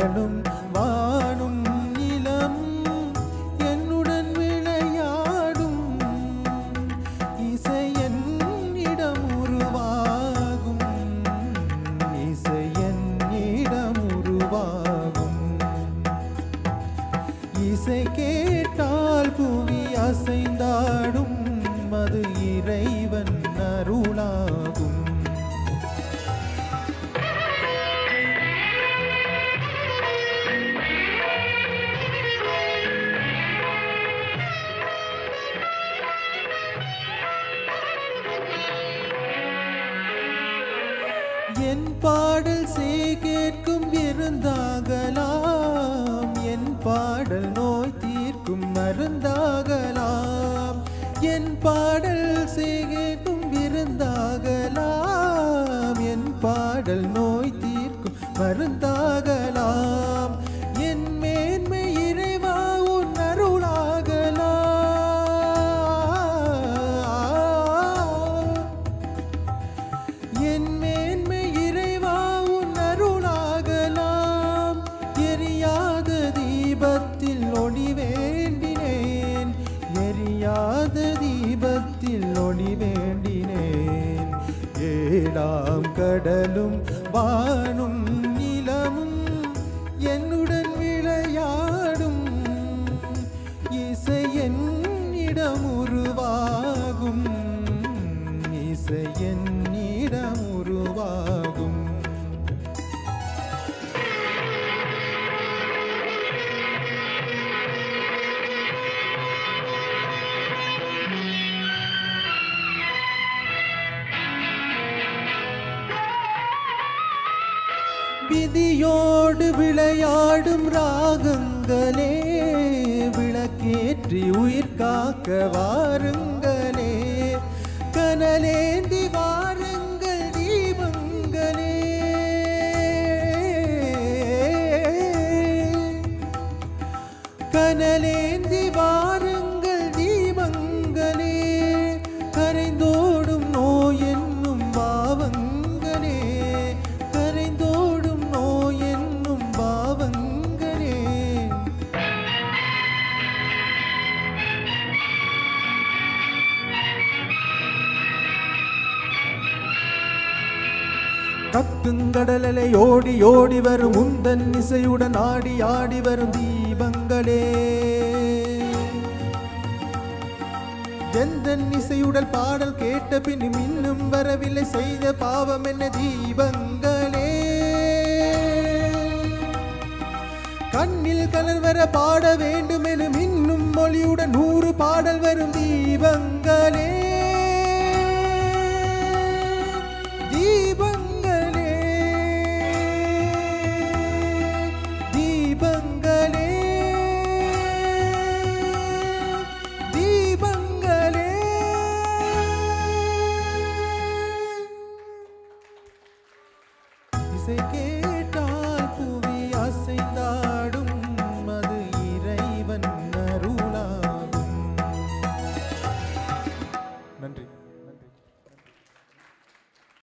கடலும் வானும் நிலம் என்னுடன் விளையாடும் இசை என்னிடம் உருவாகும் இசை என்னிடம் உருவாகும் இசை கேட்டால் புவி அசைந்தாடும் அது இறைவன் அருளாகும் என் பாடல் செய் கேட்கும் விருந்தாகலாம் என் பாடல் நோய் தீர்க்கும் மருந்தாகலாம் என் பாடல் செய் கேட்கும் விருந்தாகலாம் என் பாடல் நோய் தீர்க்கும் மருந்தாகலாம் என் மேன்மை இறைவா உன் அருளாகலாம் என் மேன்மை இறைவா உன் அருளாகலாம் எரியாத தீபத்தில் ஒளி வேண்டினேன் எரியாத தீபத்தில் ஒளி வேண்டினேன் ஏழாம் கடலும் வானும் நிலமும் என்னுடன் விளையாடும் இசை என்னிடம் உருவாகும் இசை என்னிடம் உருவாகும் விதியோடு விளையாடும் ராகங்களே விளக்கேற்றி உயிர் காக்க வாருங்களே கனலேந்தி வாருங்கள் தீபங்களே கனலேந்தி வாருங்கள் தீபங்களே கரைந்தோடும் நோய் என்னும் பாவங்களே கரைந்தோடும் நோய் என்னும் பாவங்களே கக்குங்கடலை ஓடி ஓடி வரும் உந்தன் இசையுடன் ஆடி ஆடி வரும் தீபங்களே எந்த இசையுடல் பாடல் கேட்ட பின் இன்னும் வரவில்லை செய்த பாவம் என்ன தீபங்களே கண்ணில் கலர் வர பாட வேண்டும் எனும் இன்னும் மொழியுடன் நூறு பாடல் வரும் தீபங்களே